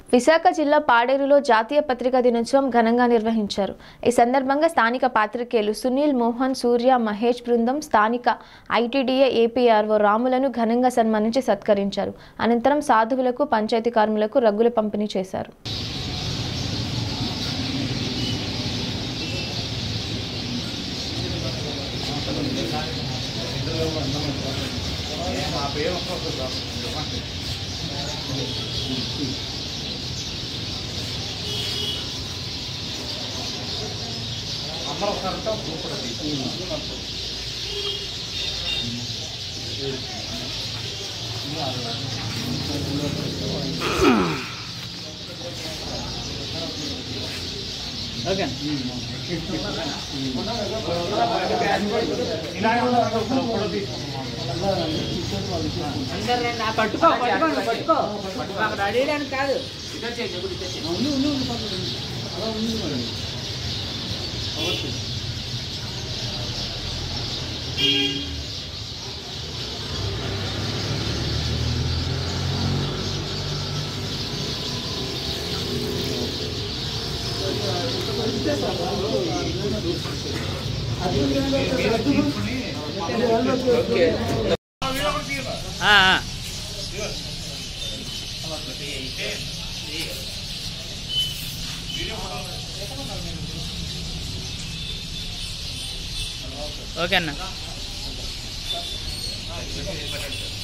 విశాఖ జిల్లా పాడేరులో జాతీయ పత్రికా దినోత్సవం ఘనంగా నిర్వహించారు ఈ సందర్భంగా స్థానిక పాత్రికేయులు సునీల్ మోహన్ సూర్య మహేష్ బృందం స్థానిక ఐటీడీఏ ఏపీఆర్ఓ రాములను ఘనంగా సన్మానించి సత్కరించారు అనంతరం సాధువులకు పంచాయతీ కార్మికులకు రగ్గులు పంపిణీ చేశారు అందరు రండి. ఆ పట్టుకో పట్టుకోండి పట్టుకో అక్కడ అడిగడానికి కాదు ఓకే అన్న